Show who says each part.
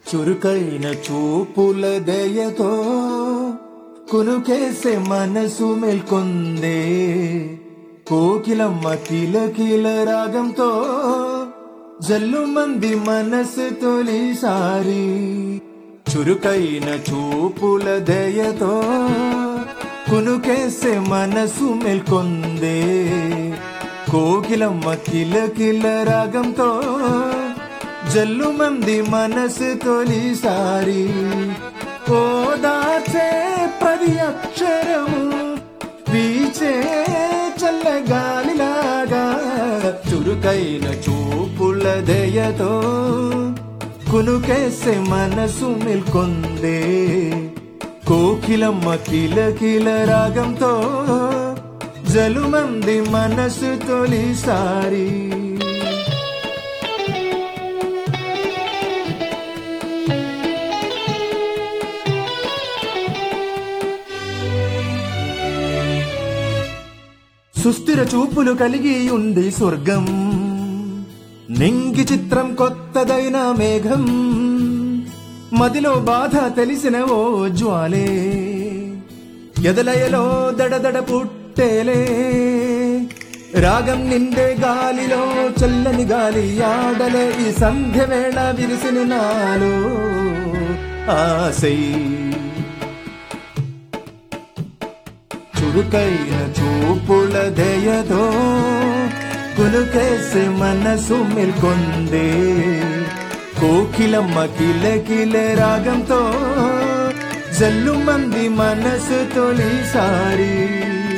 Speaker 1: చురుకైన చూపుల దయతో కునుకేసే మనసు మేల్కొందే కోకిలమ్మ కిలకిల రాగంతో జల్లు మంది మనసు తొలిసారి చురుకైన చూపుల దయతో కునుకేసే మనసు మేల్కొందే కోకిలమ్మ కిలకిల రాగంతో జల్లు మంది మనసు తొలిసారి ఓదాచే ప్రతి అక్షరము వీచే చల్లగాలిలాగా చురుకైన చూపుల దయతో కునుకేసే మనసు మేల్కొందే కోకిలమ్మ కిలకిల రాగంతో జలుమంది మనసు తొలిసారి సుస్థిర చూపులు కలిగి ఉంది స్వర్గం నింగి చిత్రం కొత్తదైన మేఘం మదిలో బాధ తెలిసిన ఓ జ్వాలే ఎదలయలో దడదడ పుట్టేలే రాగం నిండే గాలిలో చల్లని గాలి ఆడలే ఈ సంధ్య వేళ విరిసిన నాలో ఆశై చురుకైన చూపుల దయతో కులుకేసే మనసు మేల్కొందే కోకిలమ్మ కిలకిల రాగంతో జల్లు మంది మనసు తొలిసారి